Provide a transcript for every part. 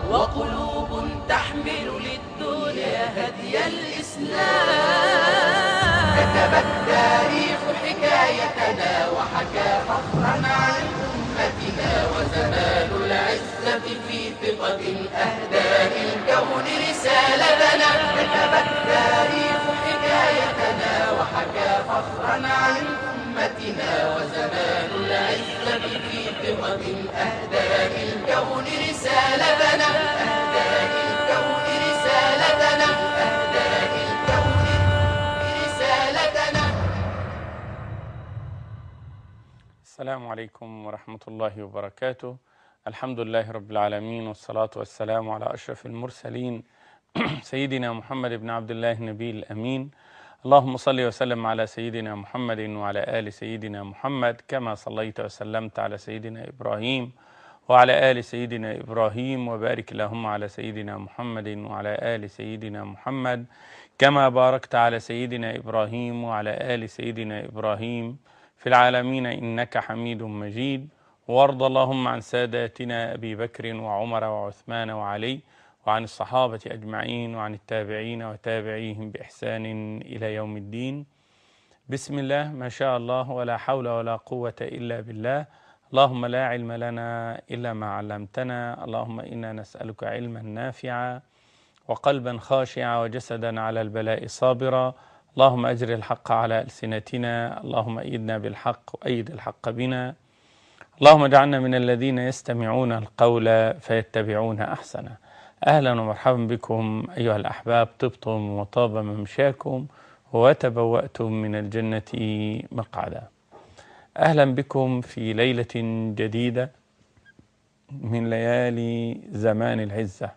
وقلوب تحمل للدنيا هدي الإسلام كتب التاريخ حكايتنا وحكى فخرا عن أمتنا وزمان العزة في ثقة أهدى للكون رسالتنا كتب التاريخ حكايتنا وحكى فخرا عن أمتنا وزمان العزة في ثقة أهدى للكون رسالتنا أهدى للكون رسالتنا أهدى للكون رسالتنا السلام عليكم ورحمة الله وبركاته الحمد لله رب العالمين والصلاة والسلام على أشرف المرسلين سيدنا محمد بن عبد الله النبي الأمين اللهم صل وسلم على سيدنا محمد وعلى آل سيدنا محمد كما صليت وسلمت على سيدنا إبراهيم وعلى آل سيدنا إبراهيم وبارك اللهم على سيدنا محمد وعلى آل سيدنا محمد كما باركت على سيدنا إبراهيم وعلى آل سيدنا إبراهيم في العالمين إنك حميد مجيد وارض اللهم عن ساداتنا أبي بكر وعمر وعثمان وعلي وعن الصحابة أجمعين وعن التابعين وتابعيهم بإحسان إلى يوم الدين بسم الله ما شاء الله ولا حول ولا قوة إلا بالله اللهم لا علم لنا إلا ما علمتنا اللهم إنا نسألك علما نافعا وقلبا خاشعا وجسدا على البلاء صابرا اللهم أجر الحق على ألسنتنا اللهم أيدنا بالحق وأيد الحق بنا اللهم اجعلنا من الذين يستمعون القول فيتبعون أحسنه أهلا ومرحبا بكم أيها الأحباب طبتم وطاب ممشاكم وتبوأتم من الجنة مقعدا أهلا بكم في ليلة جديدة من ليالي زمان العزة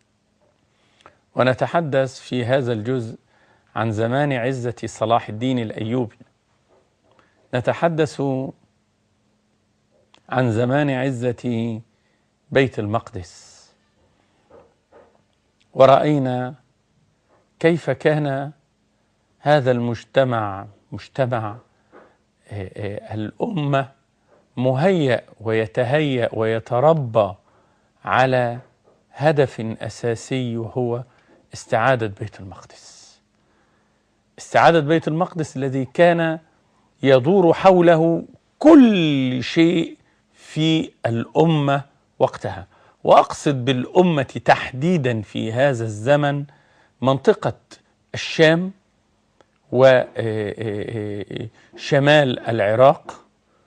ونتحدث في هذا الجزء عن زمان عزة صلاح الدين الأيوبي نتحدث عن زمان عزة بيت المقدس ورأينا كيف كان هذا المجتمع مجتمع الأمة مهيأ ويتهيأ ويتربى على هدف أساسي وهو استعادة بيت المقدس استعادة بيت المقدس الذي كان يدور حوله كل شيء في الأمة وقتها وأقصد بالأمة تحديدا في هذا الزمن منطقة الشام وشمال العراق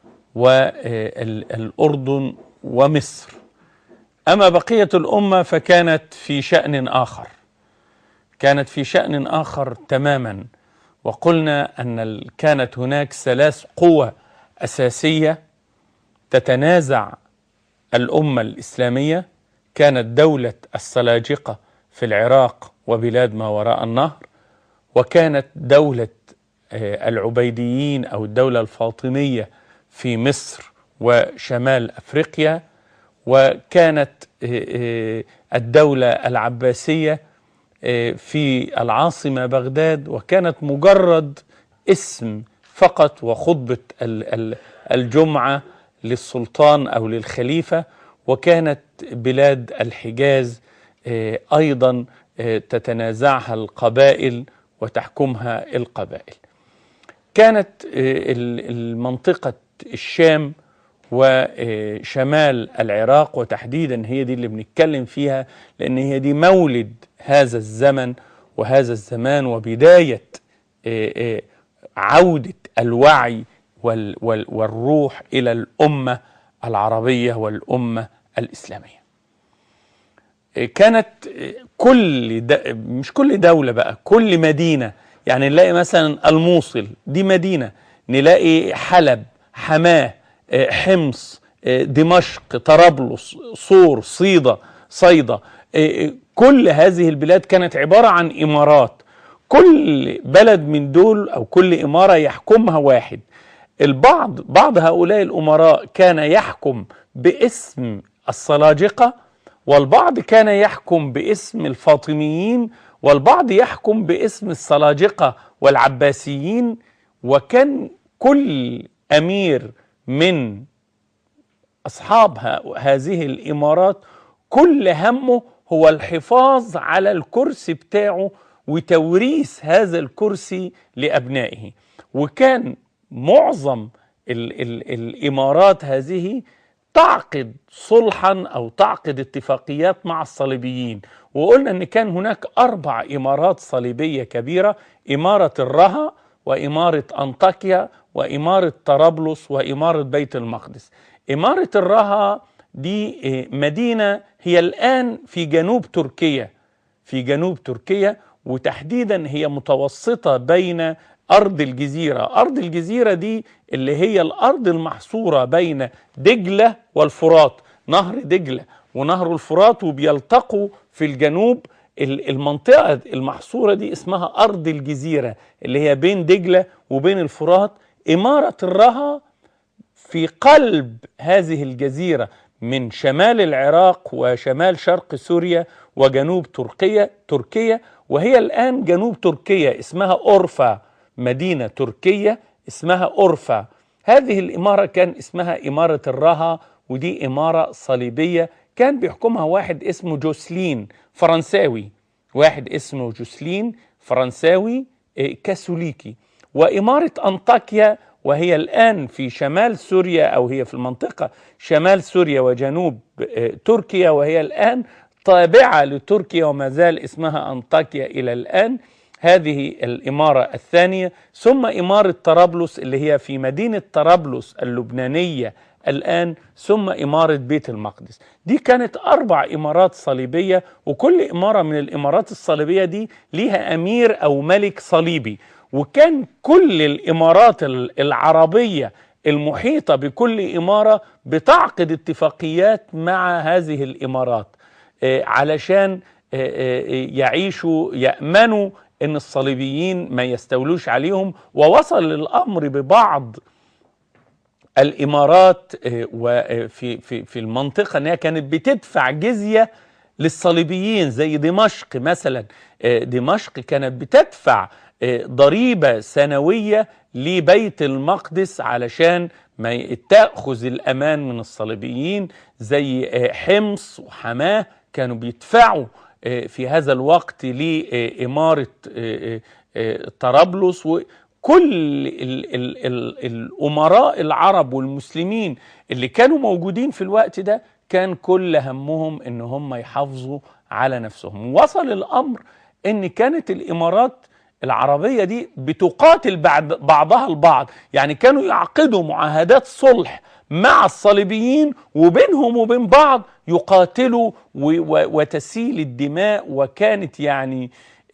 والأردن ومصر أما بقية الأمة فكانت في شأن آخر كانت في شأن آخر تماما وقلنا أن كانت هناك ثلاث قوى أساسية تتنازع الأمة الإسلامية كانت دولة السلاجقة في العراق وبلاد ما وراء النهر وكانت دولة العبيديين أو الدولة الفاطمية في مصر وشمال أفريقيا وكانت الدولة العباسية في العاصمة بغداد وكانت مجرد اسم فقط وخطبة الجمعة للسلطان أو للخليفة وكانت بلاد الحجاز أيضا تتنازعها القبائل وتحكمها القبائل كانت المنطقة الشام وشمال العراق وتحديدا هي دي اللي بنتكلم فيها لأن هي دي مولد هذا الزمن وهذا الزمان وبداية عودة الوعي والروح إلى الأمة العربية والأمة الإسلامية كانت كل مش كل دولة بقى كل مدينة يعني نلاقي مثلا الموصل دي مدينة نلاقي حلب حماه حمص دمشق طرابلس صور صيدا صيدا كل هذه البلاد كانت عبارة عن إمارات كل بلد من دول أو كل إمارة يحكمها واحد البعض بعض هؤلاء الأمراء كان يحكم باسم السلاجقة والبعض كان يحكم باسم الفاطميين والبعض يحكم باسم السلاجقة والعباسيين وكان كل أمير من أصحاب هذه الإمارات كل همه هو الحفاظ على الكرسي بتاعه وتوريث هذا الكرسي لأبنائه وكان معظم ال ال الإمارات هذه تعقد صلحا أو تعقد اتفاقيات مع الصليبيين وقلنا أن كان هناك أربع إمارات صليبية كبيرة إمارة الرها وإمارة أنطاكيا وإمارة طرابلس وإمارة بيت المقدس إمارة الرها دي مدينة هي الآن في جنوب تركيا في جنوب تركيا وتحديدا هي متوسطة بين أرض الجزيرة أرض الجزيرة دي اللي هي الأرض المحصورة بين دجلة والفرات نهر دجلة ونهر الفرات وبيلتقوا في الجنوب المنطقة المحصورة دي اسمها أرض الجزيرة اللي هي بين دجلة وبين الفرات إمارة الرها في قلب هذه الجزيرة من شمال العراق وشمال شرق سوريا وجنوب تركيا تركيا وهي الآن جنوب تركيا اسمها أورفا مدينة تركية اسمها أورفا هذه الإمارة كان اسمها إمارة الرها ودي إمارة صليبية كان بيحكمها واحد اسمه جوسلين فرنساوي واحد اسمه جوسلين فرنساوي كاثوليكي وإمارة أنطاكيا وهي الآن في شمال سوريا أو هي في المنطقة شمال سوريا وجنوب تركيا وهي الآن تابعة لتركيا وما زال اسمها أنطاكيا إلى الآن هذه الإمارة الثانية ثم إمارة طرابلس اللي هي في مدينة طرابلس اللبنانية الآن ثم إمارة بيت المقدس دي كانت أربع إمارات صليبية وكل إمارة من الإمارات الصليبية دي ليها أمير أو ملك صليبي وكان كل الإمارات العربية المحيطة بكل إمارة بتعقد اتفاقيات مع هذه الإمارات علشان يعيشوا يأمنوا ان الصليبيين ما يستولوش عليهم ووصل الامر ببعض الامارات وفي في في المنطقه انها كانت بتدفع جزيه للصليبيين زي دمشق مثلا دمشق كانت بتدفع ضريبه سنويه لبيت المقدس علشان ما تاخذ الامان من الصليبيين زي حمص وحماه كانوا بيدفعوا في هذا الوقت لإمارة طرابلس وكل ال ال ال الأمراء العرب والمسلمين اللي كانوا موجودين في الوقت ده كان كل همهم ان هم يحافظوا على نفسهم وصل الأمر ان كانت الإمارات العربية دي بتقاتل بعد بعضها البعض يعني كانوا يعقدوا معاهدات صلح مع الصليبيين وبينهم وبين بعض يقاتلوا وتسيل الدماء وكانت يعني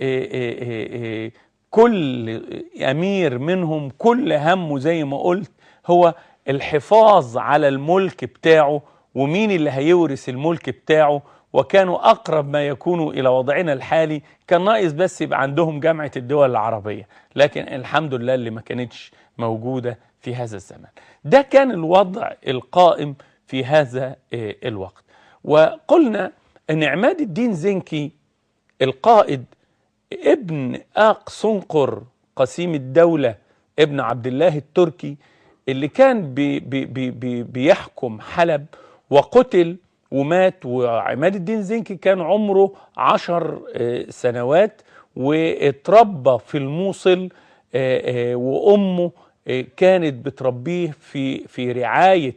كل امير منهم كل همه زي ما قلت هو الحفاظ على الملك بتاعه ومين اللي هيورث الملك بتاعه وكانوا اقرب ما يكونوا الى وضعنا الحالي كان ناقص بس يبقى عندهم جامعه الدول العربيه لكن الحمد لله اللي ما كانتش موجوده في هذا الزمن ده كان الوضع القائم في هذا الوقت وقلنا ان عماد الدين زنكي القائد ابن آق سنقر قسيم الدولة ابن عبد الله التركي اللي كان بي بي بي بي بيحكم حلب وقتل ومات وعماد الدين زنكي كان عمره عشر سنوات واتربى في الموصل وأمه كانت بتربيه في في رعاية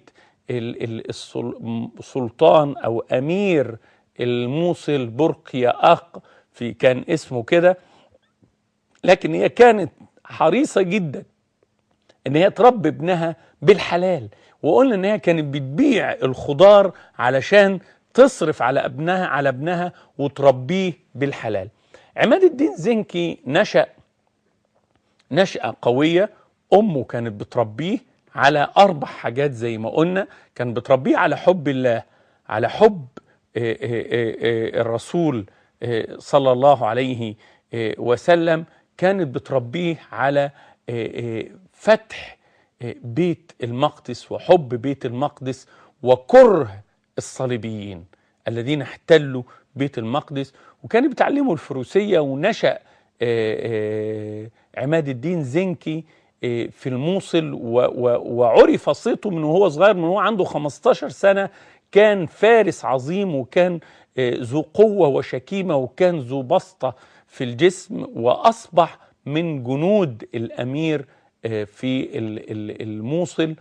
السلطان أو أمير الموصل برقيا أق في كان اسمه كده لكن هي كانت حريصة جدا ان هي تربي ابنها بالحلال وقلنا ان هي كانت بتبيع الخضار علشان تصرف على ابنها على ابنها وتربيه بالحلال عماد الدين زنكي نشأ نشأة قوية أمه كانت بتربيه على أربع حاجات زي ما قلنا كان بتربيه على حب الله على حب الرسول صلى الله عليه وسلم كانت بتربيه على فتح بيت المقدس وحب بيت المقدس وكره الصليبيين الذين احتلوا بيت المقدس وكانت بتعلمه الفروسية ونشأ عماد الدين زنكي في الموصل وعرف صيته من وهو صغير من وهو عنده 15 سنة كان فارس عظيم وكان آه، ذو قوة وشكيمة وكان ذو بسطة في الجسم وأصبح من جنود الأمير آه، في ال- ال- الموصل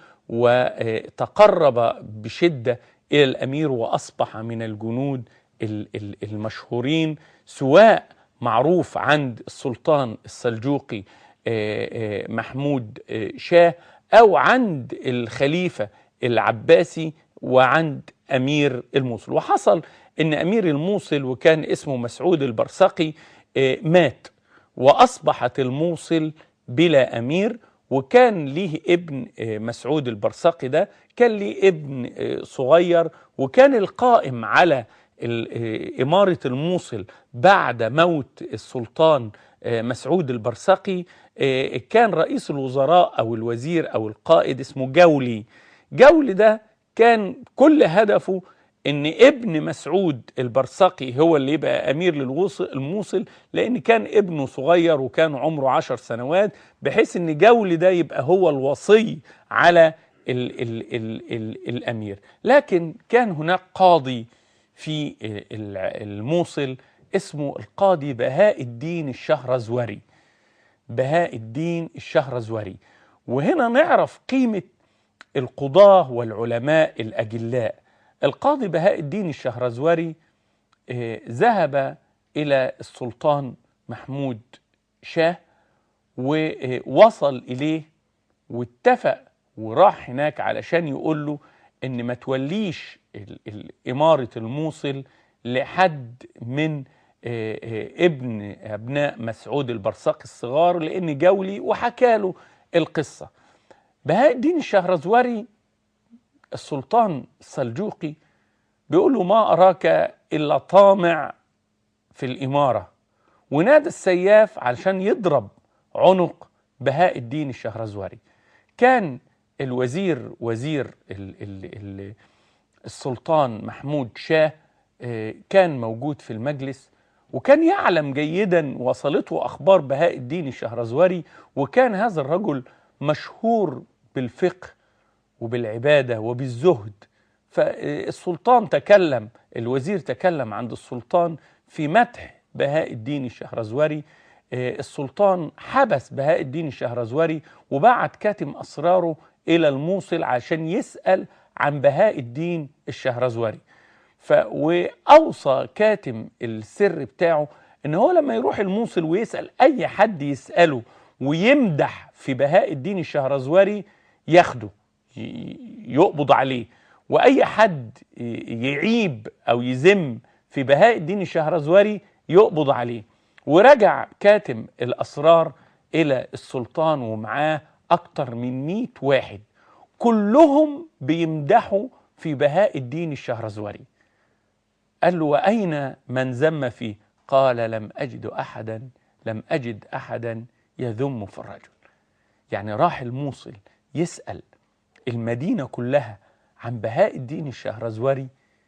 وتقرب بشدة إلى الأمير وأصبح من الجنود ال- ال- المشهورين سواء معروف عند السلطان السلجوقي آه، آه، محمود آه، شاه أو عند الخليفة العباسي وعند أمير الموصل وحصل أن أمير الموصل وكان اسمه مسعود البرسقي آه، مات وأصبحت الموصل بلا أمير وكان ليه ابن آه، مسعود البرسقي ده كان ليه ابن آه، صغير وكان القائم على ال- آه، إمارة الموصل بعد موت السلطان آه، مسعود البرسقي آه، كان رئيس الوزراء أو الوزير أو القائد اسمه جولي جولي ده كان كل هدفه ان ابن مسعود البرسقي هو اللي يبقى امير للوصل الموصل لان كان ابنه صغير وكان عمره عشر سنوات بحيث ان جولي ده يبقى هو الوصي على ال ال ال ال الامير لكن كان هناك قاضي في ال- الموصل اسمه القاضي بهاء الدين الشهرزوري بهاء الدين الشهرزوري وهنا نعرف قيمة القضاة والعلماء الأجلاء القاضي بهاء الدين الشهرزوري آه، ذهب إلى السلطان محمود شاه ووصل إليه واتفق وراح هناك علشان يقول له إن ما توليش ال- ال- إمارة الموصل لحد من آه، آه، ابن أبناء مسعود البرسقي الصغار لأن جولي وحكى له القصة بهاء الدين الشهرزوري السلطان السلجوقي بيقول له ما أراك إلا طامع في الإمارة ونادى السياف علشان يضرب عنق بهاء الدين الشهرزوري كان الوزير وزير ال ال ال السلطان محمود شاه آه، كان موجود في المجلس وكان يعلم جيدا وصلته أخبار بهاء الدين الشهرزوري وكان هذا الرجل مشهور بالفقه وبالعبادة وبالزهد فالسلطان تكلم الوزير تكلم عند السلطان في مدح بهاء الدين الشهرزوري آه، السلطان حبس بهاء الدين الشهرزوري وبعت كاتم أسراره إلى الموصل عشان يسأل عن بهاء الدين الشهرزوري ف واوصى كاتم السر بتاعه ان هو لما يروح الموصل ويسال اي حد يساله ويمدح في بهاء الدين الشهرزوري ياخده ي- يقبض عليه واي حد ي- يعيب او يذم في بهاء الدين الشهرزوري يقبض عليه ورجع كاتم الاسرار الى السلطان ومعاه اكتر من مئة واحد كلهم بيمدحوا في بهاء الدين الشهرزوري قال له وأين من ذم فيه قال لم أجد أحدا لم أجد أحدا يذم في الرجل يعني راح الموصل يسأل المدينة كلها عن بهاء الدين الشهرزوري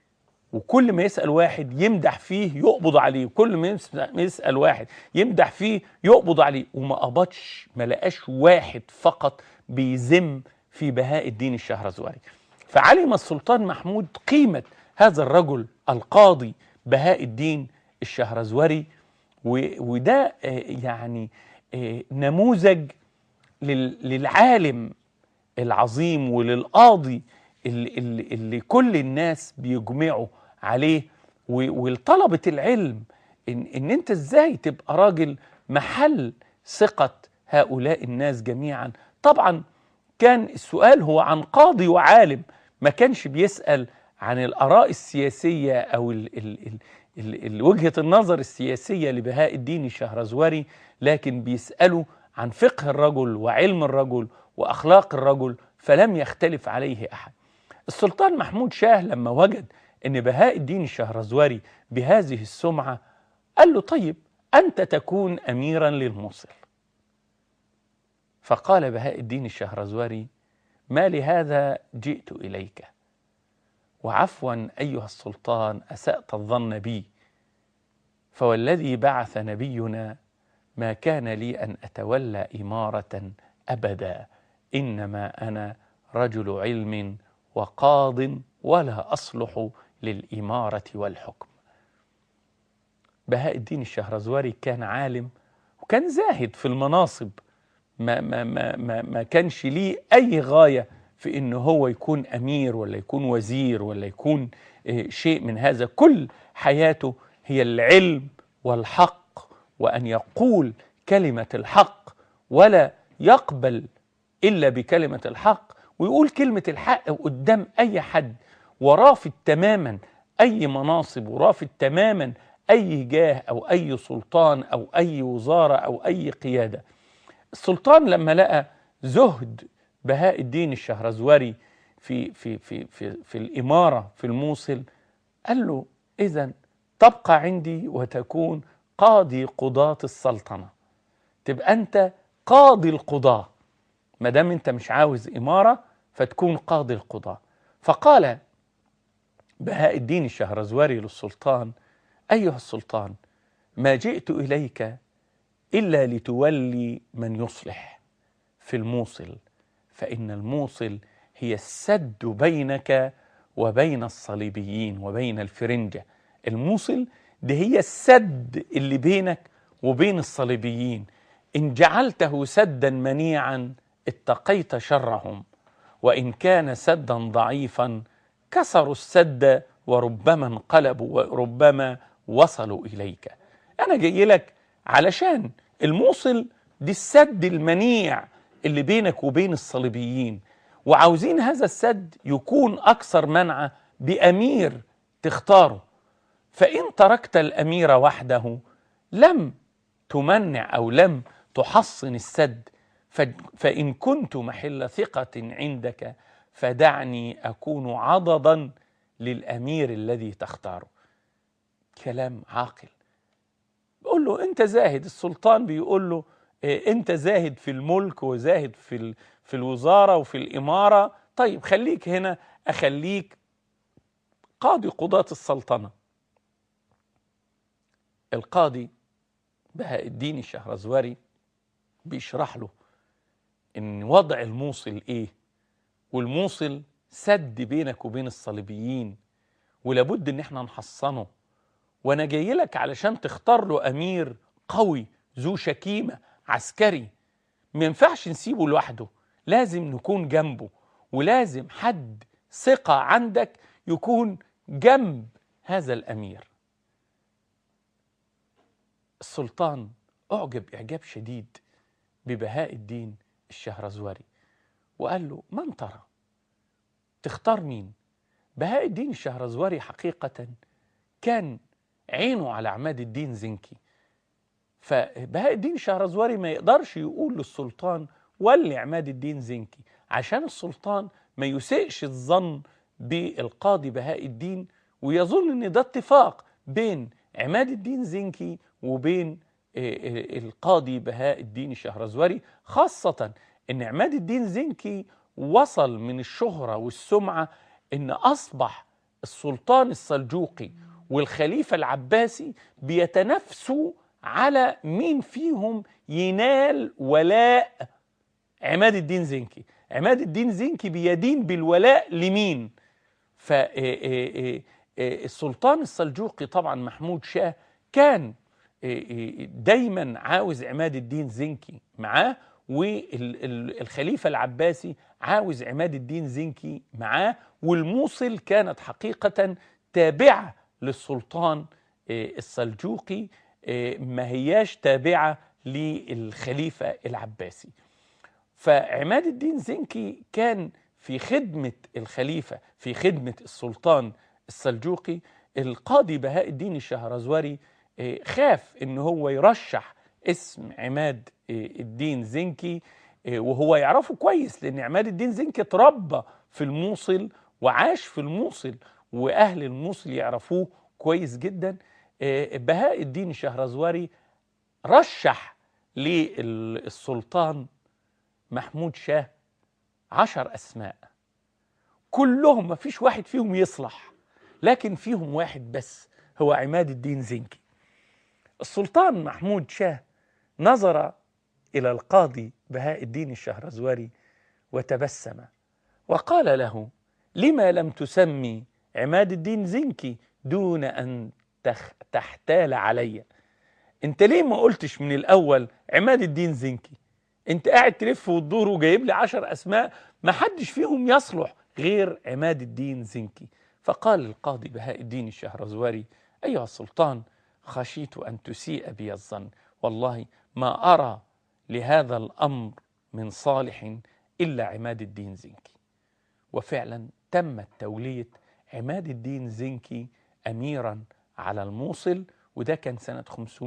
وكل ما يسأل واحد يمدح فيه يقبض عليه كل ما يس- ما يسأل واحد يمدح فيه يقبض عليه وما قبضش ما لقاش واحد فقط بيذم في بهاء الدين الشهرزوري فعلم السلطان محمود قيمة هذا الرجل القاضي بهاء الدين الشهرزوري و- وده آه، يعني آه، نموذج لل- للعالم العظيم وللقاضي اللي, اللي, اللي كل الناس بيجمعوا عليه و- ولطلبة العلم إن, إن أنت إزاي تبقى راجل محل ثقة هؤلاء الناس جميعا طبعا كان السؤال هو عن قاضي وعالم ما كانش بيسأل عن الآراء السياسية أو ال ال ال ال ال وجهة النظر السياسية لبهاء الدين الشهرزوري لكن بيسألوا عن فقه الرجل وعلم الرجل وأخلاق الرجل فلم يختلف عليه أحد السلطان محمود شاه لما وجد أن بهاء الدين الشهرزوري بهذه السمعة قال له طيب أنت تكون أميرا للموصل فقال بهاء الدين الشهرزوري ما لهذا جئت إليك وعفوا أيها السلطان أسأت الظن بي فوالذي بعث نبينا ما كان لي أن أتولى إمارة أبدا إنما أنا رجل علم وقاض ولا أصلح للإمارة والحكم بهاء الدين الشهرزوري كان عالم وكان زاهد في المناصب ما, ما, ما, ما, ما كانش ليه أي غاية في إنه هو يكون أمير ولا يكون وزير ولا يكون إيه، شيء من هذا كل حياته هي العلم والحق وأن يقول كلمة الحق ولا يقبل إلا بكلمة الحق ويقول كلمة الحق قدام أي حد ورافض تماما أي مناصب ورافض تماما أي جاه أو أي سلطان أو أي وزارة أو أي قيادة السلطان لما لقى زهد بهاء الدين الشهرزوري في في في في في الإمارة في الموصل قال له إذا تبقى عندي وتكون قاضي قضاة السلطنة تبقى أنت قاضي القضاة ما دام أنت مش عاوز إمارة فتكون قاضي القضاة فقال بهاء الدين الشهرزوري للسلطان أيها السلطان ما جئت إليك إلا لتولي من يصلح في الموصل فإن الموصل هي السد بينك وبين الصليبيين وبين الفرنجة الموصل دي هي السد اللي بينك وبين الصليبيين إن جعلته سدا منيعا اتقيت شرهم وإن كان سدا ضعيفا كسروا السد وربما انقلبوا وربما وصلوا إليك أنا جاي لك علشان الموصل دي السد المنيع اللي بينك وبين الصليبيين وعاوزين هذا السد يكون أكثر منع بأمير تختاره فإن تركت الأمير وحده لم تمنع أو لم تحصن السد فإن كنت محل ثقة عندك فدعني أكون عضدا للأمير الذي تختاره كلام عاقل بيقول له أنت زاهد السلطان بيقول له إيه أنت زاهد في الملك وزاهد في, في الوزارة وفي الإمارة طيب خليك هنا أخليك قاضي قضاة السلطنة القاضي بهاء الدين الشهرزوري بيشرح له ان وضع الموصل ايه والموصل سد بينك وبين الصليبيين ولابد ان احنا نحصنه وانا جاي لك علشان تختار له امير قوي ذو شكيمه عسكري ما ينفعش نسيبه لوحده لازم نكون جنبه ولازم حد ثقه عندك يكون جنب هذا الامير السلطان اعجب اعجاب شديد ببهاء الدين الشهرزوري وقال له من ترى تختار مين بهاء الدين الشهرزوري حقيقة كان عينه على عماد الدين زنكي فبهاء الدين الشهرزوري ما يقدرش يقول للسلطان ولي عماد الدين زنكي عشان السلطان ما يسيئش الظن بالقاضي بهاء الدين ويظن ان ده اتفاق بين عماد الدين زنكي وبين القاضي بهاء الدين الشهرزوري خاصة ان عماد الدين زنكي وصل من الشهرة والسمعة ان اصبح السلطان السلجوقي والخليفة العباسي بيتنافسوا على مين فيهم ينال ولاء عماد الدين زنكي عماد الدين زنكي بيدين بالولاء لمين فالسلطان السلجوقي طبعا محمود شاه كان دايما عاوز عماد الدين زنكي معاه والخليفة العباسي عاوز عماد الدين زنكي معاه والموصل كانت حقيقة تابعة للسلطان السلجوقي ما هياش تابعة للخليفة العباسي فعماد الدين زنكي كان في خدمة الخليفة في خدمة السلطان السلجوقي القاضي بهاء الدين الشهرزوري خاف ان هو يرشح اسم عماد الدين زنكي وهو يعرفه كويس لان عماد الدين زنكي اتربى في الموصل وعاش في الموصل واهل الموصل يعرفوه كويس جدا بهاء الدين الشهرزوري رشح للسلطان محمود شاه عشر اسماء كلهم ما فيش واحد فيهم يصلح لكن فيهم واحد بس هو عماد الدين زنكي السلطان محمود شاه نظر إلى القاضي بهاء الدين الشهرزوري وتبسم وقال له لما لم تسمي عماد الدين زنكي دون أن تخ تحتال علي انت ليه ما قلتش من الأول عماد الدين زنكي انت قاعد تلف وتدور وجايب لي عشر أسماء ما حدش فيهم يصلح غير عماد الدين زنكي فقال القاضي بهاء الدين الشهرزوري أيها السلطان خشيت أن تسيء بي الظن والله ما أرى لهذا الأمر من صالح إلا عماد الدين زنكي وفعلا تمت تولية عماد الدين زنكي أميرا على الموصل وده كان سنة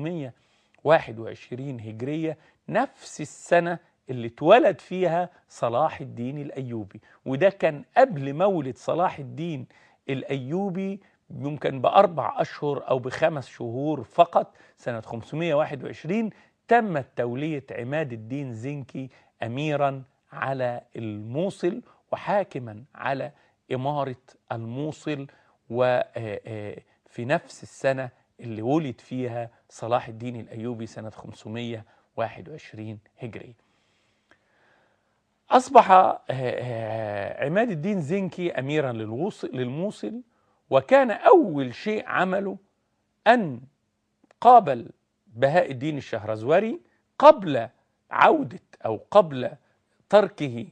521 هجرية نفس السنة اللي اتولد فيها صلاح الدين الأيوبي وده كان قبل مولد صلاح الدين الأيوبي يمكن بأربع أشهر أو بخمس شهور فقط سنة 521 تمت تولية عماد الدين زنكي أميرا على الموصل وحاكما على إمارة الموصل وفي نفس السنة اللي ولد فيها صلاح الدين الأيوبي سنة 521 هجري أصبح عماد الدين زنكي أميرا للموصل وكان أول شيء عمله أن قابل بهاء الدين الشهرزوري قبل عودة أو قبل تركه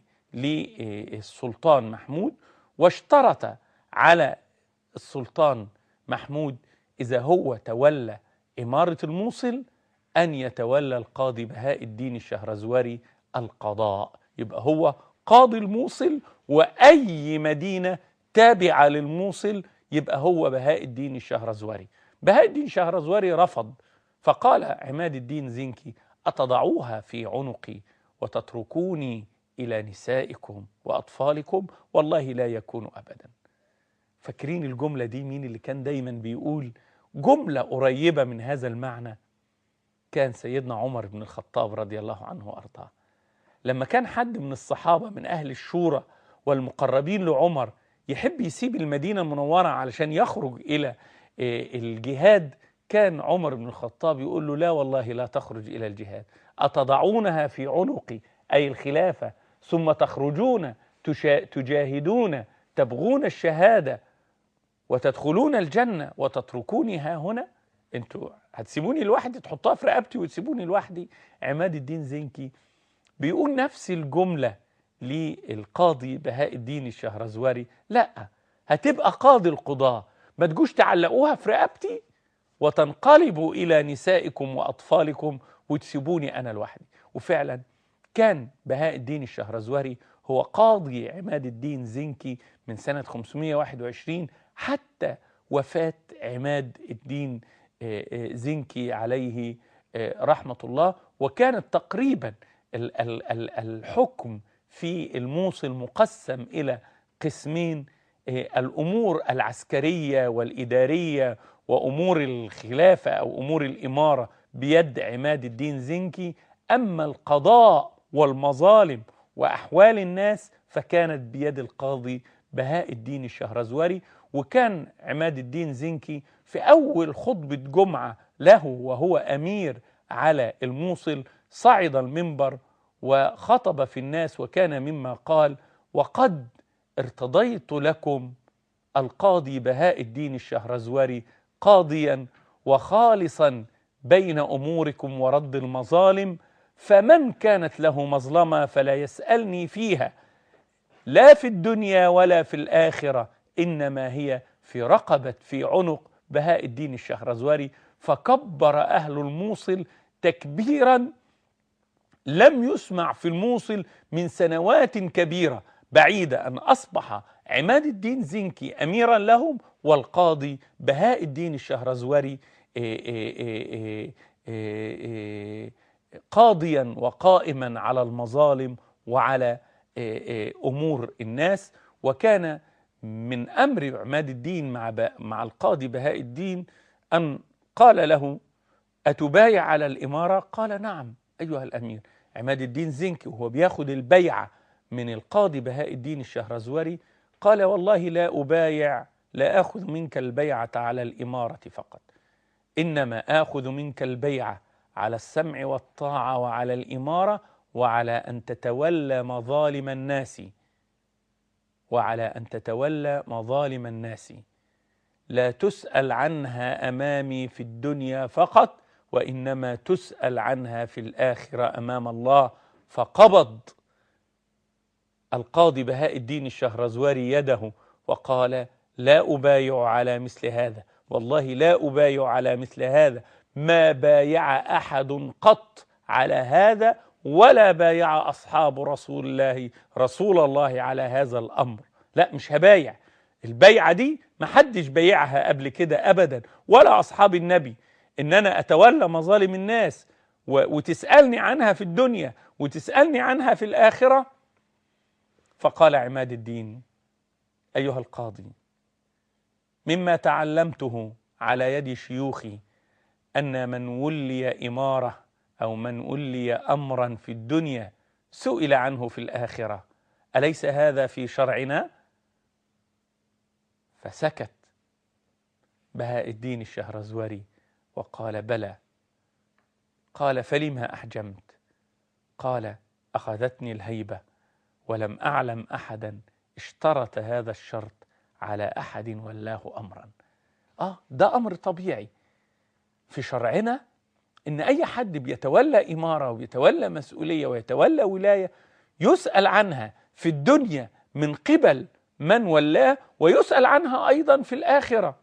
للسلطان محمود واشترط على السلطان محمود إذا هو تولى إمارة الموصل أن يتولى القاضي بهاء الدين الشهرزوري القضاء يبقى هو قاضي الموصل وأي مدينة تابعة للموصل يبقى هو بهاء الدين الشهرزوري بهاء الدين الشهرزوري رفض فقال عماد الدين زنكي أتضعوها في عنقي وتتركوني إلى نسائكم وأطفالكم والله لا يكون أبدا فاكرين الجملة دي مين اللي كان دايما بيقول جملة قريبة من هذا المعنى كان سيدنا عمر بن الخطاب رضي الله عنه وأرضاه لما كان حد من الصحابة من أهل الشورى والمقربين لعمر يحب يسيب المدينة المنورة علشان يخرج إلى الجهاد كان عمر بن الخطاب يقول له لا والله لا تخرج إلى الجهاد أتضعونها في عنقي أي الخلافة ثم تخرجون تجاهدون تبغون الشهادة وتدخلون الجنة وتتركوني ها هنا انتوا هتسيبوني لوحدي تحطها في رقبتي وتسيبوني لوحدي عماد الدين زنكي بيقول نفس الجملة للقاضي بهاء الدين الشهرزوري لا هتبقى قاضي القضاة ما تجوش تعلقوها في رقبتي وتنقلبوا إلى نسائكم وأطفالكم وتسيبوني أنا لوحدي وفعلا كان بهاء الدين الشهرزوري هو قاضي عماد الدين زنكي من سنة 521 حتى وفاة عماد الدين زنكي عليه رحمة الله وكانت تقريبا الحكم في الموصل مقسم إلى قسمين الأمور العسكرية والإدارية وأمور الخلافة أو أمور الإمارة بيد عماد الدين زنكي أما القضاء والمظالم وأحوال الناس فكانت بيد القاضي بهاء الدين الشهرزوري وكان عماد الدين زنكي في أول خطبة جمعة له وهو أمير على الموصل صعد المنبر وخطب في الناس وكان مما قال وقد ارتضيت لكم القاضي بهاء الدين الشهرزوري قاضيا وخالصا بين اموركم ورد المظالم فمن كانت له مظلمه فلا يسالني فيها لا في الدنيا ولا في الاخره انما هي في رقبه في عنق بهاء الدين الشهرزوري فكبر اهل الموصل تكبيرا لم يسمع في الموصل من سنوات كبيره بعيده ان اصبح عماد الدين زنكي اميرا لهم والقاضي بهاء الدين الشهرزوري قاضيا وقائما على المظالم وعلى امور الناس وكان من امر عماد الدين مع مع القاضي بهاء الدين ان قال له اتبايع على الاماره قال نعم ايها الامير عماد الدين زنكي وهو بياخد البيعه من القاضي بهاء الدين الشهرزوري قال والله لا أبايع لا آخذ منك البيعة على الإمارة فقط إنما آخذ منك البيعة على السمع والطاعة وعلى الإمارة وعلى أن تتولى مظالم الناس وعلى أن تتولى مظالم الناس لا تسأل عنها أمامي في الدنيا فقط وإنما تسأل عنها في الآخرة أمام الله فقبض القاضي بهاء الدين الشهرزواري يده وقال لا أبايع على مثل هذا والله لا أبايع على مثل هذا ما بايع أحد قط على هذا ولا بايع أصحاب رسول الله رسول الله على هذا الأمر لا مش هبايع البيعة دي ما حدش بايعها قبل كده أبدا ولا أصحاب النبي إن أنا أتولى مظالم الناس وتسألني عنها في الدنيا وتسألني عنها في الآخرة فقال عماد الدين أيها القاضي مما تعلمته على يد شيوخي أن من ولي إمارة أو من ولي أمرا في الدنيا سئل عنه في الآخرة أليس هذا في شرعنا؟ فسكت بهاء الدين الشهرزوري وقال بلى قال فلما أحجمت قال أخذتني الهيبة ولم أعلم أحدا اشترط هذا الشرط على أحد ولاه أمرا آه ده أمر طبيعي في شرعنا إن أي حد بيتولى إمارة ويتولى مسؤولية ويتولى ولاية يسأل عنها في الدنيا من قبل من ولاه ويسأل عنها أيضا في الآخرة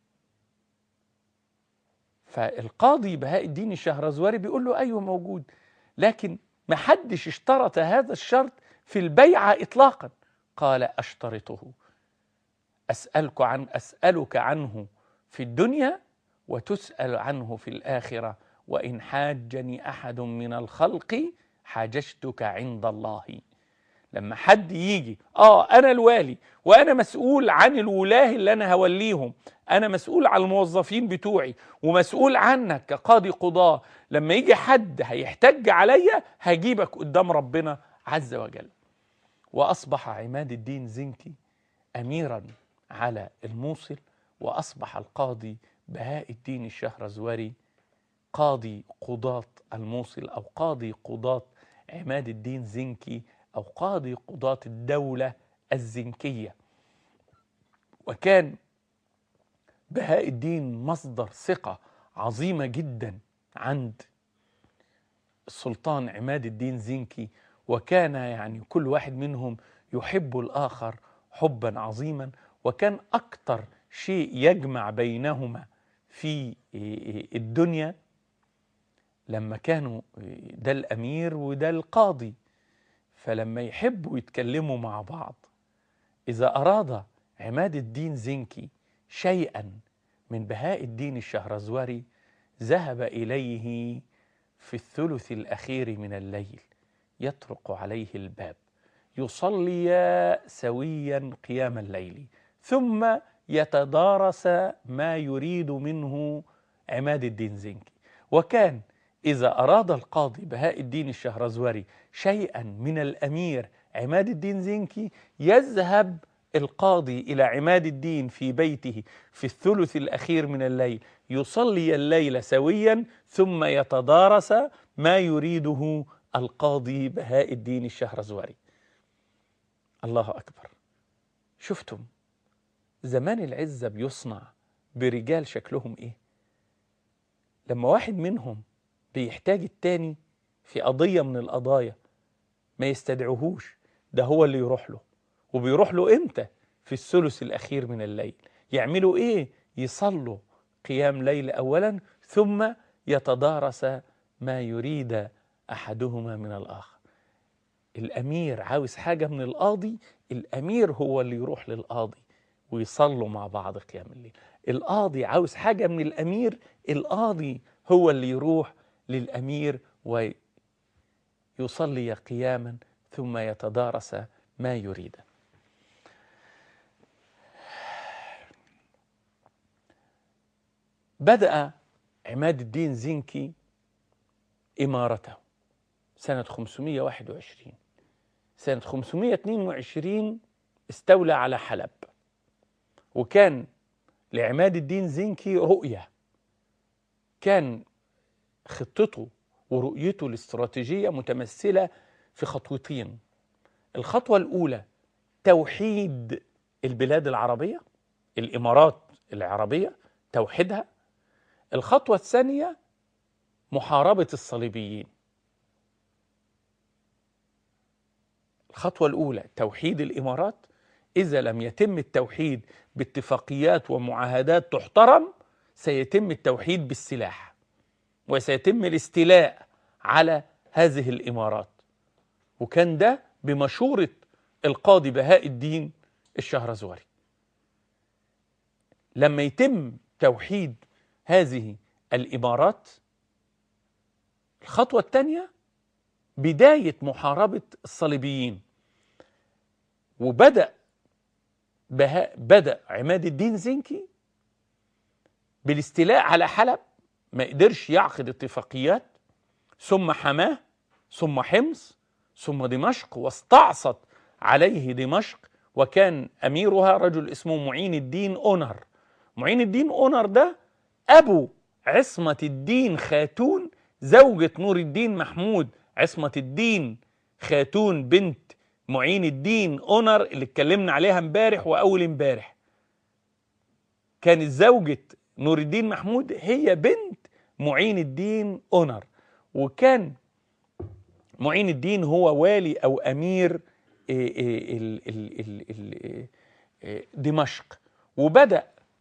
فالقاضي بهاء الدين الشهرزواري بيقول له أيوه موجود لكن ما حدش اشترط هذا الشرط في البيعة إطلاقا قال أشترطه أسألك عن أسألك عنه في الدنيا وتسأل عنه في الآخرة وإن حاجني أحد من الخلق حاججتك عند الله لما حد يجي اه انا الوالي وانا مسؤول عن الولاه اللي انا هوليهم انا مسؤول عن الموظفين بتوعي ومسؤول عنك كقاضي قضاه لما يجي حد هيحتج عليا هجيبك قدام ربنا عز وجل واصبح عماد الدين زنكي اميرا على الموصل واصبح القاضي بهاء الدين الشهرزوري قاضي قضاة الموصل او قاضي قضاة عماد الدين زنكي أو قاضي قضاة الدولة الزنكية وكان بهاء الدين مصدر ثقة عظيمة جدا عند السلطان عماد الدين زنكي وكان يعني كل واحد منهم يحب الآخر حبا عظيما وكان أكثر شيء يجمع بينهما في الدنيا لما كانوا ده الأمير وده القاضي فلما يحبوا يتكلموا مع بعض إذا أراد عماد الدين زنكي شيئا من بهاء الدين الشهرزوري ذهب إليه في الثلث الأخير من الليل يطرق عليه الباب يصلي سويا قيام الليل ثم يتدارس ما يريد منه عماد الدين زنكي وكان إذا أراد القاضي بهاء الدين الشهرزوري شيئا من الأمير عماد الدين زنكي يذهب القاضي إلى عماد الدين في بيته في الثلث الأخير من الليل يصلي الليل سويا ثم يتدارس ما يريده القاضي بهاء الدين الشهرزوري الله أكبر شفتم زمان العزة بيصنع برجال شكلهم إيه لما واحد منهم بيحتاج التاني في قضية من القضايا ما يستدعوهوش ده هو اللي يروح له وبيروح له امتى في الثلث الأخير من الليل يعملوا إيه يصلوا قيام ليل أولا ثم يتدارس ما يريد أحدهما من الآخر الأمير عاوز حاجة من القاضي الأمير هو اللي يروح للقاضي ويصلوا مع بعض قيام الليل القاضي عاوز حاجة من الأمير القاضي هو اللي يروح للأمير ويصلي قياما ثم يتدارس ما يريد بدأ عماد الدين زنكي إمارته سنة 521 سنة 522 استولى على حلب وكان لعماد الدين زنكي رؤية كان خطته ورؤيته الاستراتيجية متمثلة في خطوتين الخطوة الأولى توحيد البلاد العربية الإمارات العربية توحيدها الخطوة الثانية محاربة الصليبيين الخطوة الأولى توحيد الإمارات إذا لم يتم التوحيد باتفاقيات ومعاهدات تحترم سيتم التوحيد بالسلاح وسيتم الاستيلاء على هذه الإمارات وكان ده بمشورة القاضي بهاء الدين الشهرزوري لما يتم توحيد هذه الإمارات الخطوة الثانية بداية محاربة الصليبيين وبدأ بها بدأ عماد الدين زنكي بالاستيلاء على حلب ما قدرش يعقد اتفاقيات ثم حماه ثم حمص ثم دمشق واستعصت عليه دمشق وكان أميرها رجل اسمه معين الدين أونر معين الدين أونر ده أبو عصمة الدين خاتون زوجة نور الدين محمود عصمة الدين خاتون بنت معين الدين أونر اللي اتكلمنا عليها امبارح وأول امبارح كانت زوجة نور الدين محمود هي بنت معين الدين أونر وكان معين الدين هو والي أو أمير دمشق وبدأ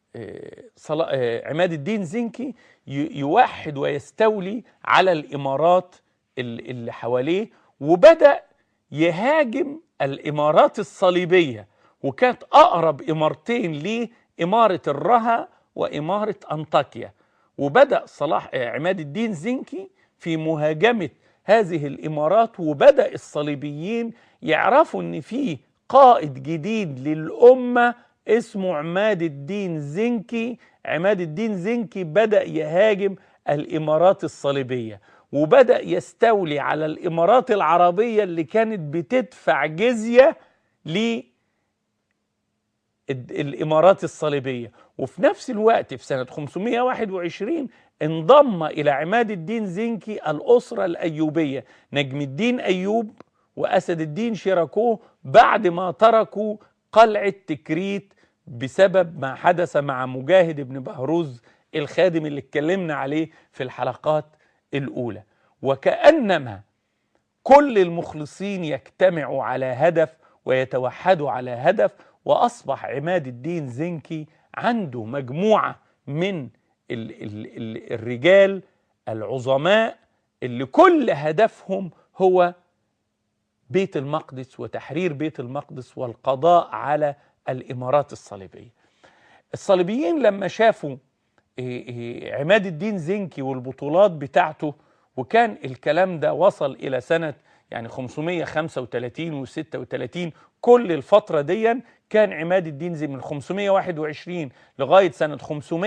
عماد الدين زنكي يوحد ويستولي على الإمارات اللي حواليه وبدأ يهاجم الإمارات الصليبية وكانت أقرب إمارتين ليه إمارة الرها وإمارة أنطاكيا وبدأ صلاح عماد الدين زنكي في مهاجمة هذه الإمارات وبدأ الصليبيين يعرفوا أن في قائد جديد للأمة اسمه عماد الدين زنكي عماد الدين زنكي بدأ يهاجم الإمارات الصليبية وبدأ يستولي على الإمارات العربية اللي كانت بتدفع جزية للإمارات الصليبية وفي نفس الوقت في سنة 521 انضم إلى عماد الدين زنكي الأسرة الأيوبية نجم الدين أيوب وأسد الدين شيراكوه بعد ما تركوا قلعة تكريت بسبب ما حدث مع مجاهد بن بهروز الخادم اللي اتكلمنا عليه في الحلقات الأولى وكأنما كل المخلصين يجتمعوا على هدف ويتوحدوا على هدف وأصبح عماد الدين زنكي عنده مجموعة من ال ال ال الرجال العظماء اللي كل هدفهم هو بيت المقدس وتحرير بيت المقدس والقضاء على الإمارات الصليبية الصليبيين لما شافوا عماد الدين زنكي والبطولات بتاعته وكان الكلام ده وصل إلى سنة يعني 535 و36 كل الفترة دي كان عماد الدين زي من 521 لغاية سنة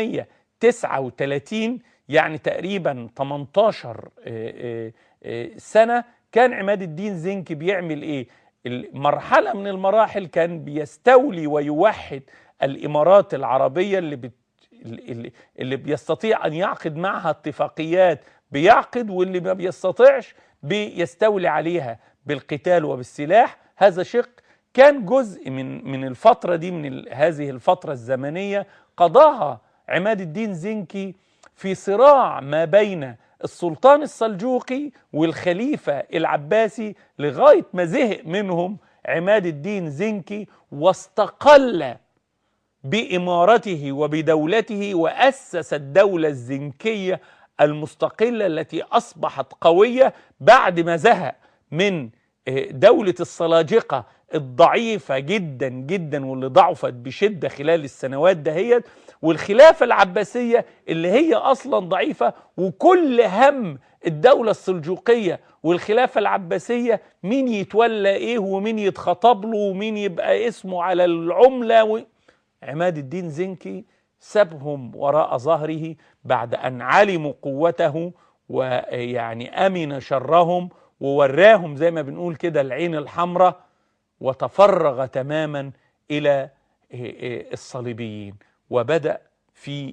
539 يعني تقريبا 18 سنة كان عماد الدين زنكي بيعمل ايه مرحلة من المراحل كان بيستولي ويوحد الإمارات العربية اللي بت اللي, اللي بيستطيع أن يعقد معها اتفاقيات بيعقد واللي ما بيستطيعش بيستولي عليها بالقتال وبالسلاح هذا شق كان جزء من من الفترة دي من هذه الفترة الزمنية قضاها عماد الدين زنكي في صراع ما بين السلطان السلجوقي والخليفة العباسي لغاية ما زهق منهم عماد الدين زنكي واستقل بإمارته وبدولته وأسس الدولة الزنكية المستقلة التي أصبحت قوية بعد ما زهق من دولة السلاجقة الضعيفة جدا جدا واللي ضعفت بشدة خلال السنوات دهيت والخلافة العباسية اللي هي أصلا ضعيفة وكل هم الدولة السلجوقية والخلافة العباسية مين يتولى إيه ومين يتخطب له ومين يبقى اسمه على العملة و... عماد الدين زنكي سابهم وراء ظهره بعد أن علموا قوته ويعني أمن شرهم ووراهم زي ما بنقول كده العين الحمراء وتفرغ تماما إلى الصليبيين وبدأ في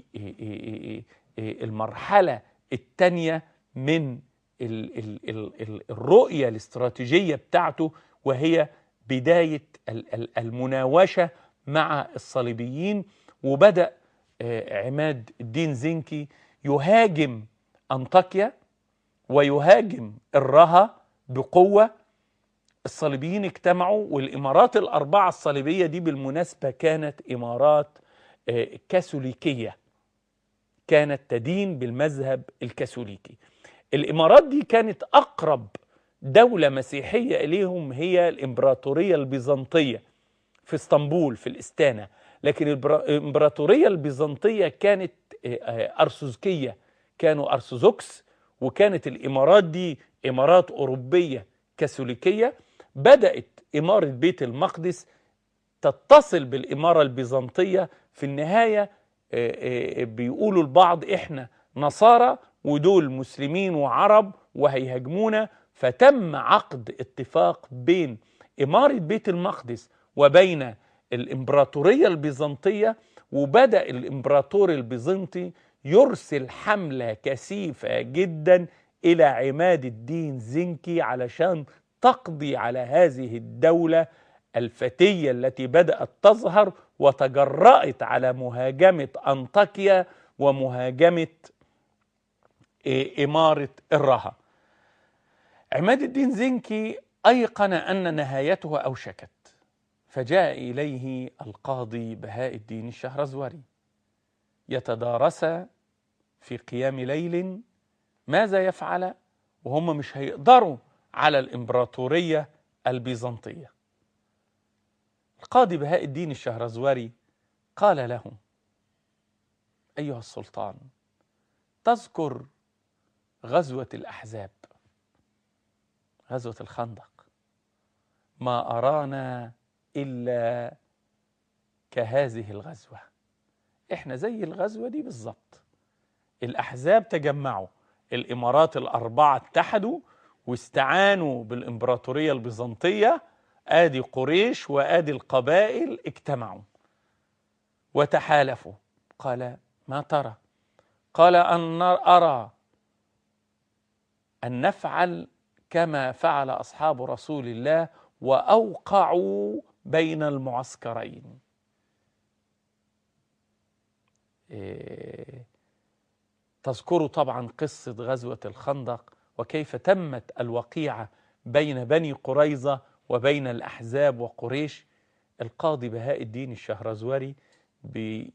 المرحلة الثانية من الرؤية الاستراتيجية بتاعته وهي بداية ال- ال- المناوشة مع الصليبيين وبدأ آه، عماد الدين زنكي يهاجم أنطاكيا ويهاجم الرها بقوة الصليبيين اجتمعوا والإمارات الأربعة الصليبية دي بالمناسبة كانت إمارات آه، كاثوليكية كانت تدين بالمذهب الكاثوليكي الإمارات دي كانت أقرب دولة مسيحية إليهم هي الإمبراطورية البيزنطية في اسطنبول في الإستانة لكن البرا- الإمبراطورية البيزنطية كانت آه، آه، أرثوذكية كانوا أرثوذكس وكانت الإمارات دي إمارات أوروبية كاثوليكية بدأت إمارة بيت المقدس تتصل بالإمارة البيزنطية في النهاية آه، آه، بيقولوا البعض إحنا نصارى ودول مسلمين وعرب وهيهاجمونا فتم عقد اتفاق بين إمارة بيت المقدس وبين الإمبراطورية البيزنطية وبدأ الإمبراطور البيزنطي يرسل حملة كثيفة جدا إلى عماد الدين زنكي علشان تقضي على هذه الدولة الفتية التي بدأت تظهر وتجرأت على مهاجمة أنطاكيا ومهاجمة إيه، إمارة الرها عماد الدين زنكي أيقن أن نهايته أوشكت فجاء إليه القاضي بهاء الدين الشهرزوري يتدارس في قيام ليل ماذا يفعل وهم مش هيقدروا على الإمبراطورية البيزنطية القاضي بهاء الدين الشهرزوري قال له أيها السلطان تذكر غزوة الأحزاب غزوة الخندق ما أرانا إلا كهذه الغزوة إحنا زي الغزوة دي بالظبط الأحزاب تجمعوا الإمارات الأربعة اتحدوا واستعانوا بالإمبراطورية البيزنطية آدي قريش وآدي القبائل اجتمعوا وتحالفوا قال ما ترى قال أن أرى أن نفعل كما فعل أصحاب رسول الله وأوقعوا بين المعسكرين إيه تذكروا طبعا قصة غزوة الخندق وكيف تمت الوقيعة بين بني قريظة وبين الأحزاب وقريش القاضي بهاء الدين الشهرزوري بي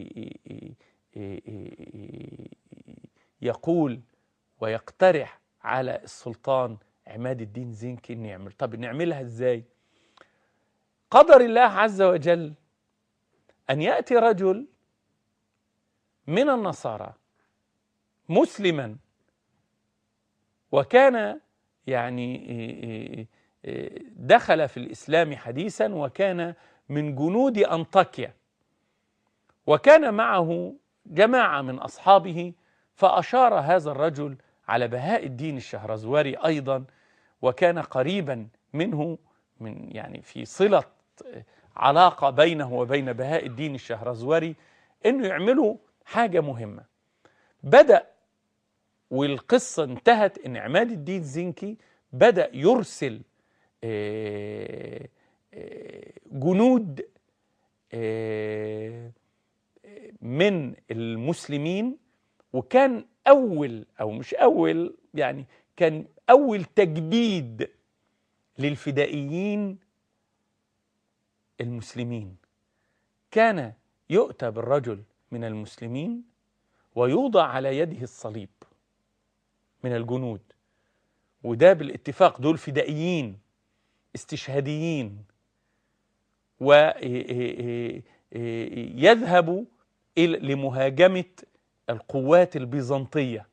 يقول ويقترح على السلطان عماد الدين زنكي ان يعمل طب نعملها ازاي قدر الله عز وجل ان ياتي رجل من النصارى مسلما وكان يعني دخل في الاسلام حديثا وكان من جنود انطاكيا وكان معه جماعه من اصحابه فاشار هذا الرجل على بهاء الدين الشهرزوري ايضا وكان قريبا منه من يعني في صله علاقه بينه وبين بهاء الدين الشهرزوري انه يعملوا حاجه مهمه بدا والقصه انتهت ان عماد الدين زنكي بدا يرسل جنود من المسلمين وكان اول او مش اول يعني كان اول تجديد للفدائيين المسلمين كان يؤتى بالرجل من المسلمين ويوضع على يده الصليب من الجنود وده بالاتفاق دول فدائيين استشهاديين ويذهبوا لمهاجمة القوات البيزنطية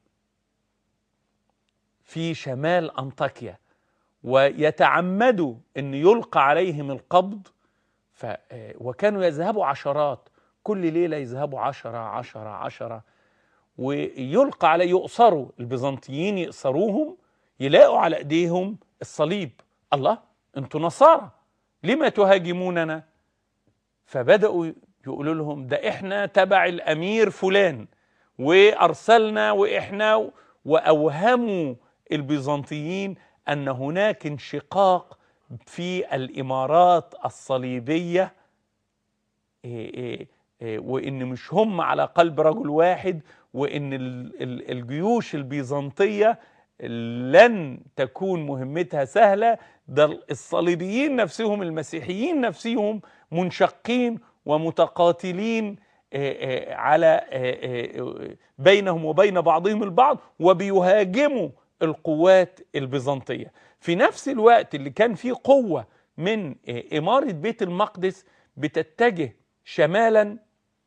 في شمال أنطاكيا ويتعمدوا أن يلقى عليهم القبض ف وكانوا يذهبوا عشرات كل ليلة يذهبوا عشرة عشرة عشرة ويلقى عليه يؤصروا البيزنطيين يأسروهم يلاقوا على ايديهم الصليب الله انتوا نصارى لما تهاجموننا فبدأوا يقولوا لهم ده احنا تبع الامير فلان وارسلنا واحنا واوهموا البيزنطيين ان هناك انشقاق في الإمارات الصليبية إيه إيه إيه وإن مش هم على قلب رجل واحد وإن ال- ال- الجيوش البيزنطية لن تكون مهمتها سهلة ده الصليبيين نفسهم المسيحيين نفسهم منشقين ومتقاتلين آه، آه، على آه، آه، بينهم وبين بعضهم البعض وبيهاجموا القوات البيزنطية في نفس الوقت اللي كان فيه قوة من آه، إمارة بيت المقدس بتتجه شمالا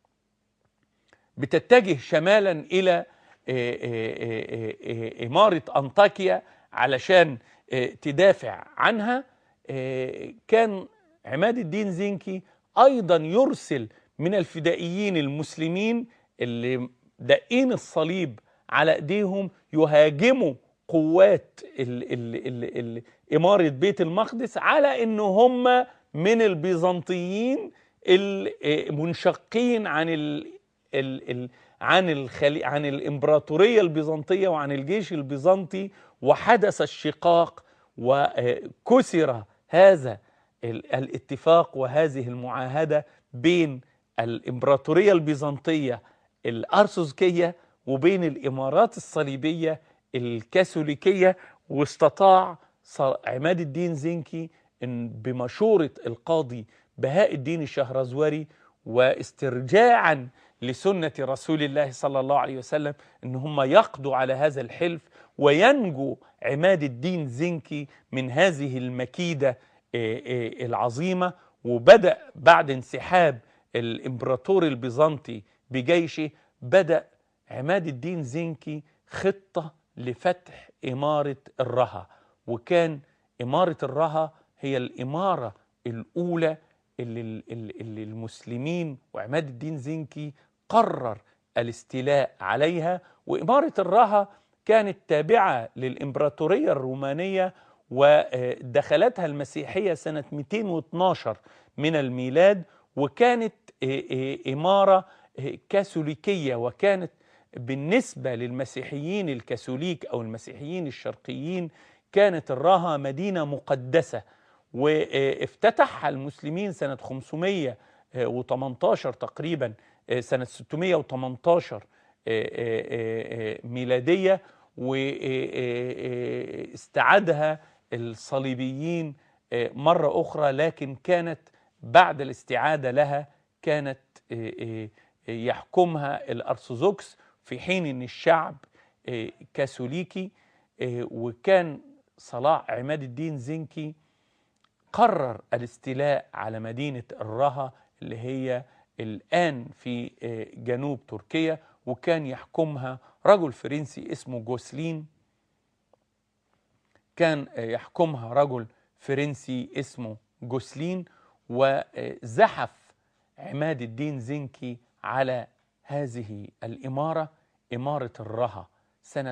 بتتجه شمالا إلى آه، آه، آه، آه، إمارة أنطاكيا علشان آه، تدافع عنها آه، كان عماد الدين زنكي أيضا يرسل من الفدائيين المسلمين اللي دقين الصليب على ايديهم يهاجموا قوات ال ال ال ال إمارة بيت المقدس على إن هم من البيزنطيين المنشقين عن ال ال ال عن الخلي عن الإمبراطورية البيزنطية وعن الجيش البيزنطي وحدث الشقاق وكسر هذا ال- الاتفاق وهذه المعاهدة بين الإمبراطورية البيزنطية الأرثوذكية وبين الإمارات الصليبية الكاثوليكية واستطاع ص- عماد الدين زنكي إن بمشورة القاضي بهاء الدين الشهرزوري واسترجاعا لسنة رسول الله صلى الله عليه وسلم إن هم يقضوا على هذا الحلف وينجو عماد الدين زنكي من هذه المكيدة آه، آه، العظيمة وبدأ بعد انسحاب الإمبراطور البيزنطي بجيشه بدأ عماد الدين زنكي خطة لفتح إمارة الرها وكان إمارة الرها هي الإمارة الأولى اللي, اللي, اللي المسلمين وعماد الدين زنكي قرر الاستيلاء عليها وإمارة الرها كانت تابعة للإمبراطورية الرومانية ودخلتها المسيحية سنة 212 من الميلاد وكانت إمارة كاثوليكية وكانت بالنسبة للمسيحيين الكاثوليك أو المسيحيين الشرقيين كانت الراها مدينة مقدسة وافتتحها المسلمين سنة 518 تقريبا سنة 618 ميلادية واستعادها الصليبيين مرة أخرى لكن كانت بعد الاستعادة لها كانت يحكمها الأرثوذكس في حين أن الشعب كاثوليكي وكان صلاح عماد الدين زنكي قرر الاستيلاء على مدينة الرها اللي هي الآن في جنوب تركيا وكان يحكمها رجل فرنسي اسمه جوسلين كان يحكمها رجل فرنسي اسمه جوسلين وزحف عماد الدين زنكي على هذه الإمارة إمارة الرها سنة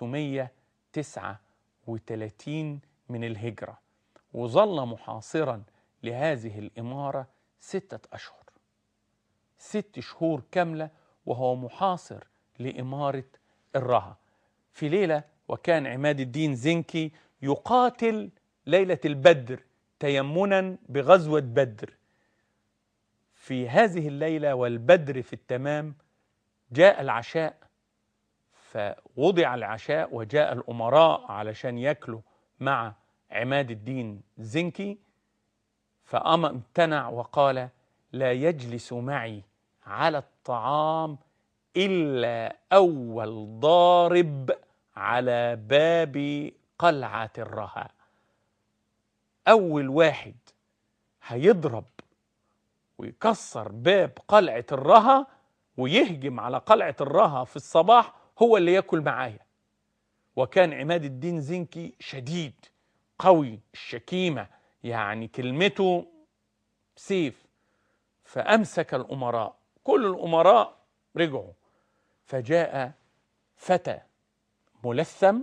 539 من الهجرة وظل محاصرا لهذه الإمارة ستة أشهر ست شهور كاملة وهو محاصر لإمارة الرها في ليلة وكان عماد الدين زنكي يقاتل ليلة البدر تيمنا بغزوة بدر في هذه الليلة والبدر في التمام جاء العشاء فوضع العشاء وجاء الأمراء علشان ياكلوا مع عماد الدين زنكي فأما امتنع وقال لا يجلس معي على الطعام إلا أول ضارب على باب قلعة الرها أول واحد هيضرب ويكسر باب قلعة الرها ويهجم على قلعة الرها في الصباح هو اللي ياكل معايا وكان عماد الدين زنكي شديد قوي الشكيمة يعني كلمته سيف فأمسك الأمراء كل الأمراء رجعوا فجاء فتى ملثم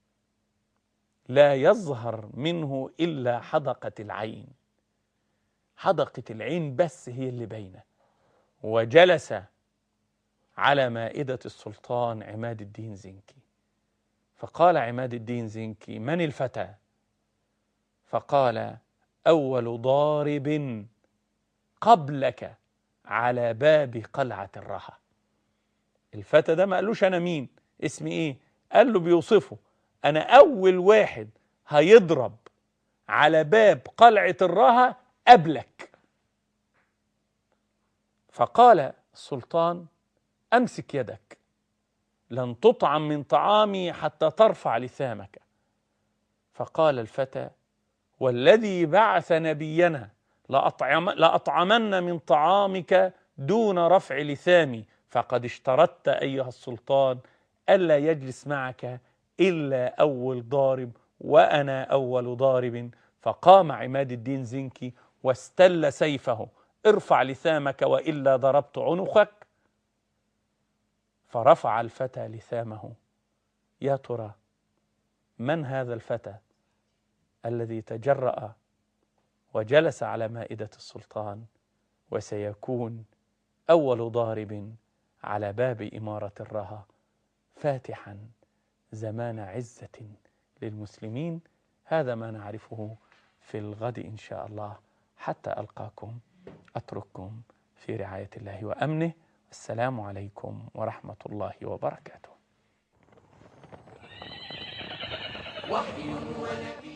لا يظهر منه إلا حدقة العين حدقة العين بس هي اللي باينة وجلس على مائدة السلطان عماد الدين زنكي فقال عماد الدين زنكي من الفتى فقال أول ضارب قبلك على باب قلعة الرها الفتى ده ما قالوش أنا مين اسمي إيه قال له بيوصفه أنا أول واحد هيضرب على باب قلعة الرها قبلك فقال السلطان أمسك يدك لن تطعم من طعامي حتى ترفع لثامك فقال الفتى والذي بعث نبينا لأطعم لأطعمن من طعامك دون رفع لثامي فقد اشترطت أيها السلطان ألا يجلس معك إلا أول ضارب وأنا أول ضارب فقام عماد الدين زنكي واستل سيفه ارفع لثامك وإلا ضربت عنقك فرفع الفتى لثامه يا ترى من هذا الفتى الذي تجرأ وجلس على مائدة السلطان وسيكون أول ضارب على باب إمارة الرها فاتحا زمان عزة للمسلمين هذا ما نعرفه في الغد إن شاء الله حتى ألقاكم أترككم في رعاية الله وأمنه السلام عليكم ورحمة الله وبركاته وحي ونبي